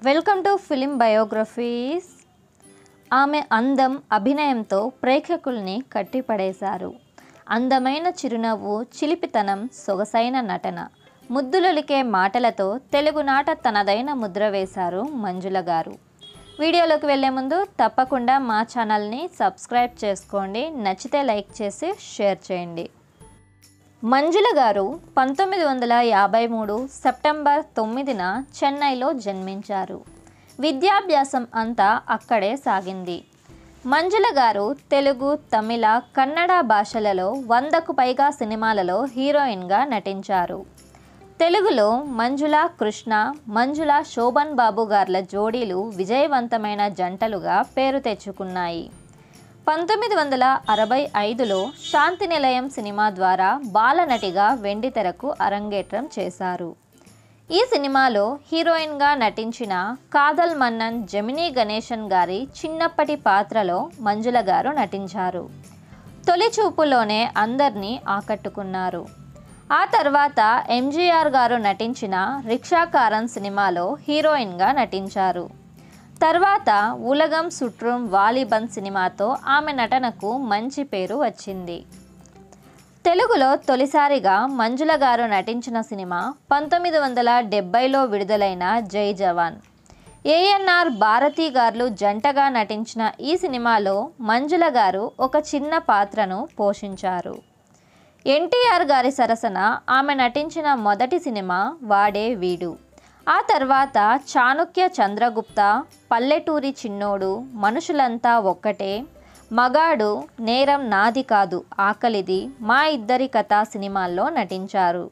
welcome to film biographies ఆమె అందం అభినయంతో ప్రేక్షకుల్ని కట్టిపడేశారు అందమైన చిరునవ్వు చిలిపితనం సొగసైన నటన ముద్దులొలికే మాటలతో తెలుగునాట తనదైన ముద్ర వేశారు మంజుల గారు వీడియోలోకి వెళ్ళే ముందు తప్పకుండా మా ఛానల్ని సబ్స్క్రైబ్ చేసుకోండి నచ్చితే లైక్ చేసి షేర్ చేయండి మంజుల గారు పంతొమ్మిది వందల యాభై మూడు సెప్టెంబర్ తొమ్మిదిన చెన్నైలో జన్మించారు విద్యాభ్యాసం అంతా అక్కడే సాగింది మంజుల గారు తెలుగు తమిళ కన్నడ భాషలలో వందకు పైగా సినిమాలలో హీరోయిన్గా నటించారు తెలుగులో మంజుల కృష్ణ మంజుల శోభన్ బాబు గార్ల జోడీలు విజయవంతమైన జంటలుగా పేరు తెచ్చుకున్నాయి పంతొమ్మిది వందల అరవై ఐదులో శాంతి నిలయం సినిమా ద్వారా బాలనటిగా వెండితెరకు అరంగేట్రం చేశారు ఈ సినిమాలో హీరోయిన్గా నటించిన కాదల్ మన్నన్ జమినీ గణేశన్ గారి చిన్నప్పటి పాత్రలో మంజుల గారు నటించారు తొలి చూపులోనే అందరినీ ఆకట్టుకున్నారు ఆ తర్వాత ఎంజీఆర్ గారు నటించిన రిక్షాకారన్ సినిమాలో హీరోయిన్గా నటించారు తర్వాత ఉలగం సుట్రుం వాలిబన్ సినిమాతో ఆమె నటనకు మంచి పేరు వచ్చింది తెలుగులో తొలిసారిగా మంజుల గారు నటించిన సినిమా పంతొమ్మిది వందల డెబ్బైలో విడుదలైన జై జవాన్ ఏఎన్ఆర్ భారతి గారు జంటగా నటించిన ఈ సినిమాలో మంజుల గారు ఒక చిన్న పాత్రను పోషించారు ఎన్టీఆర్ గారి సరసన ఆమె నటించిన మొదటి సినిమా వాడే వీడు ఆ తర్వాత చాణుక్య చంద్రగుప్త పల్లెటూరి చిన్నోడు మనుషులంతా ఒక్కటే మగాడు నేరం నాది కాదు ఆకలిది మా ఇద్దరి కథ సినిమాల్లో నటించారు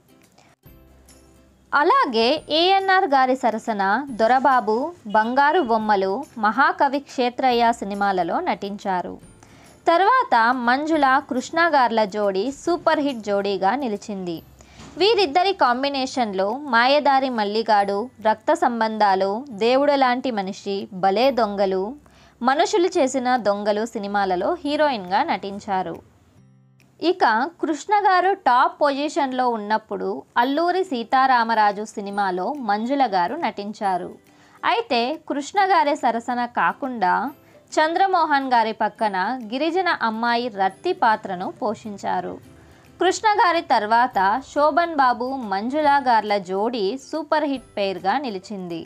అలాగే ఏఎన్ఆర్ గారి సరసన దొరబాబు బంగారు బొమ్మలు మహాకవి క్షేత్రయ్య సినిమాలలో నటించారు తర్వాత మంజుల కృష్ణ గార్ల జోడీ సూపర్ హిట్ జోడీగా నిలిచింది వీరిద్దరి కాంబినేషన్లో మాయదారి మల్లిగాడు రక్త సంబంధాలు దేవుడు లాంటి మనిషి భలే దొంగలు మనుషులు చేసిన దొంగలు సినిమాలలో హీరోయిన్గా నటించారు ఇక కృష్ణ గారు టాప్ పొజిషన్లో ఉన్నప్పుడు అల్లూరి సీతారామరాజు సినిమాలో మంజుల గారు నటించారు అయితే కృష్ణ గారి సరసన కాకుండా చంద్రమోహన్ గారి పక్కన గిరిజన అమ్మాయి రత్తి పాత్రను పోషించారు కృష్ణ గారి తర్వాత శోభన్ బాబు మంజుల గార్ల జోడీ సూపర్ హిట్ పేర్గా నిలిచింది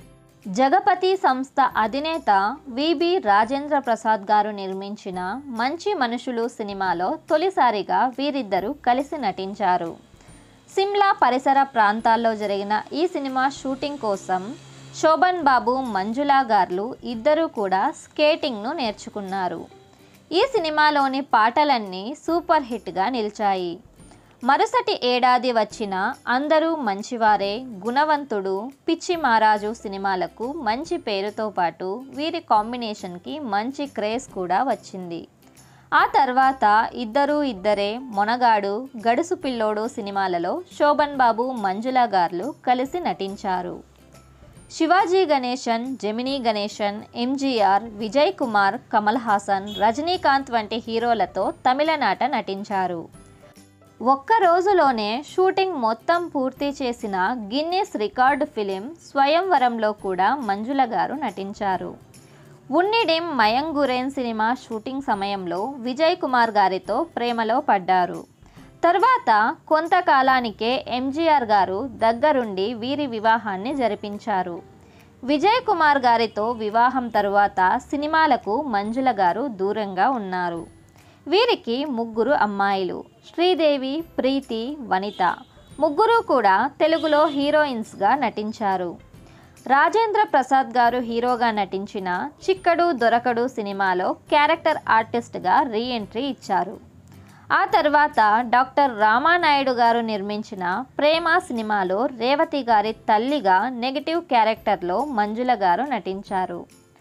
జగపతి సంస్థ అధినేత విబి రాజేంద్ర ప్రసాద్ గారు నిర్మించిన మంచి మనుషులు సినిమాలో తొలిసారిగా వీరిద్దరూ కలిసి నటించారు సిమ్లా పరిసర ప్రాంతాల్లో జరిగిన ఈ సినిమా షూటింగ్ కోసం శోభన్ బాబు మంజులా గార్లు ఇద్దరూ కూడా స్కేటింగ్ను నేర్చుకున్నారు ఈ సినిమాలోని పాటలన్నీ సూపర్ హిట్గా నిలిచాయి మరుసటి ఏడాది వచ్చిన అందరూ మంచివారే గుణవంతుడు పిచ్చి మారాజు సినిమాలకు మంచి పేరుతో పాటు వీరి కాంబినేషన్కి మంచి క్రేజ్ కూడా వచ్చింది ఆ తర్వాత ఇద్దరు ఇద్దరే మొనగాడు గడుసు పిల్లోడు సినిమాలలో శోభన్ బాబు మంజుల గార్లు కలిసి నటించారు శివాజీ గణేశన్ జెమినీ గణేశన్ ఎంజీఆర్ విజయ్ కుమార్ కమల్ హాసన్ రజనీకాంత్ వంటి హీరోలతో తమిళనాట నటించారు ఒక్క రోజులోనే షూటింగ్ మొత్తం పూర్తి చేసిన గిన్నెస్ రికార్డు ఫిలిం స్వయంవరంలో కూడా మంజుల గారు నటించారు ఉన్నిడిం మయంగురేన్ సినిమా షూటింగ్ సమయంలో విజయ్ కుమార్ గారితో ప్రేమలో పడ్డారు తర్వాత కొంతకాలానికే ఎంజీఆర్ గారు దగ్గరుండి వీరి వివాహాన్ని జరిపించారు విజయ్ కుమార్ గారితో వివాహం తరువాత సినిమాలకు మంజుల గారు దూరంగా ఉన్నారు వీరికి ముగ్గురు అమ్మాయిలు శ్రీదేవి ప్రీతి వనిత ముగ్గురు కూడా తెలుగులో హీరోయిన్స్గా నటించారు రాజేంద్ర ప్రసాద్ గారు హీరోగా నటించిన చిక్కడు దొరకడు సినిమాలో క్యారెక్టర్ ఆర్టిస్ట్గా రీ ఎంట్రీ ఇచ్చారు ఆ తర్వాత డాక్టర్ రామానాయుడు గారు నిర్మించిన ప్రేమ సినిమాలో రేవతి గారి తల్లిగా నెగిటివ్ క్యారెక్టర్లో మంజుల గారు నటించారు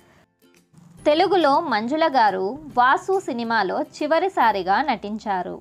తెలుగులో మంజుల గారు వాసు సినిమాలో చివరిసారిగా నటించారు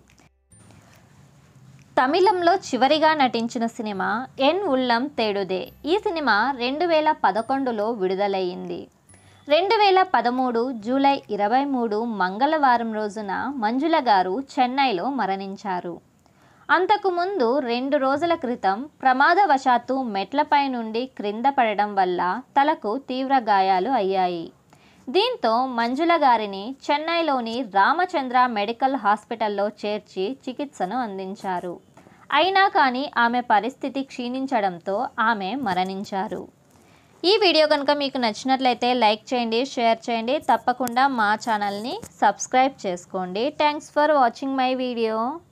తమిళంలో చివరిగా నటించిన సినిమా ఎన్ ఉల్లం తేడుదే ఈ సినిమా రెండు వేల పదకొండులో విడుదలయ్యింది రెండు వేల పదమూడు జూలై ఇరవై మూడు మంగళవారం రోజున మంజుల గారు చెన్నైలో మరణించారు అంతకుముందు రెండు రోజుల క్రితం ప్రమాదవశాత్తు మెట్లపై నుండి క్రింద పడడం వల్ల తలకు తీవ్ర గాయాలు అయ్యాయి దీంతో మంజుల గారిని చెన్నైలోని రామచంద్ర మెడికల్ హాస్పిటల్లో చేర్చి చికిత్సను అందించారు అయినా కానీ ఆమె పరిస్థితి క్షీణించడంతో ఆమె మరణించారు ఈ వీడియో కనుక మీకు నచ్చినట్లయితే లైక్ చేయండి షేర్ చేయండి తప్పకుండా మా ఛానల్ని సబ్స్క్రైబ్ చేసుకోండి thanks for watching my video